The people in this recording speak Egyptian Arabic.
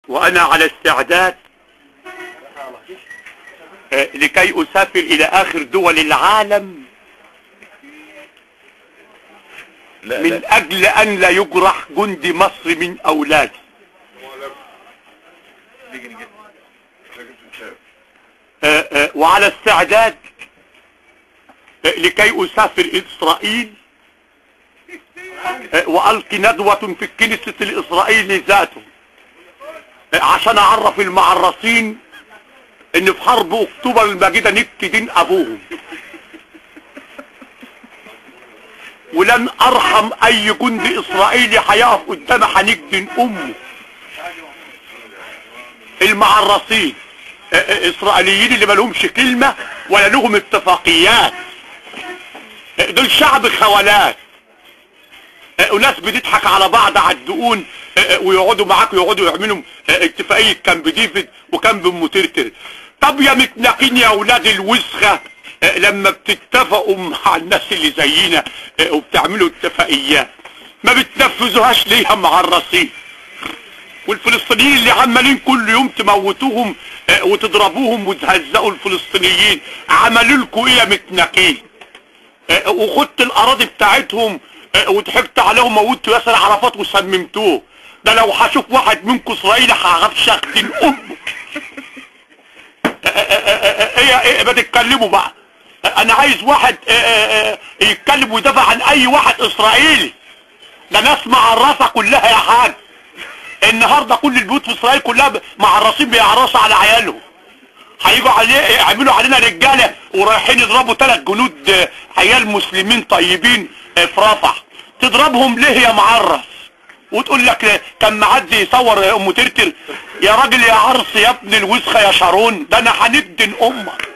وأنا على استعداد آه، لكي أسافر إلى آخر دول العالم لا من لا أجل أن لا يجرح جندي مصري من أولادي آه، آه، وعلى استعداد آه، لكي أسافر إسرائيل آه، وألقي ندوة في الكنيسة الإسرائيلي ذاته آه، عشان أعرف المعرصين إن في حرب أكتوبر المجيدة نكت دين أبوهم ولن أرحم أي جندي إسرائيلي هيقف قدامي هنجدن أمه المعرصين آه، آه، اسرائيليين اللي مالهمش كلمة ولا لهم اتفاقيات آه، دول شعب خولات آه، وناس بتضحك على بعض على الدقون آه، آه، ويقعدوا معاك ويقعدوا يعملوا آه، اتفاقية كامب ديفيد وكامب مترتر طب يا متناقين يا اولاد الوسخة آه، لما بتتفقوا مع الناس اللي زينا آه، وبتعملوا اتفاقيات ما بتنفذوهاش ليه يا معرصين والفلسطينيين اللي عمالين كل يوم تموتوهم آه، وتضربوهم وتهزقوا الفلسطينيين عملوا لكم ايه يا متناقين آه، وخدت الاراضي بتاعتهم آه، وضحكت عليهم موتوا ياسر عرفات وسممتوه ده لو هشوف واحد منكم اسرائيلي هعرف شختين امه آه، آه، آه، آه، ايه ايه ما تتكلموا بقى آه، انا عايز واحد آه، آه، آه، يتكلم ويدافع عن اي واحد اسرائيلي ده ناس معرفة كلها يا حاج النهارده كل البيوت في اسرائيل كلها ب- معرصين بيعرصوا على عيالهم هيجوا عليه يعملوا علينا رجاله ورايحين يضربوا ثلاث جنود آه، عيال مسلمين طيبين آه، في رفح تضربهم ليه يا معرس وتقول لك آه، كان معدي يصور آه، ام ترتر يا راجل يا عرس يا ابن الوسخه يا شارون ده انا هندن امك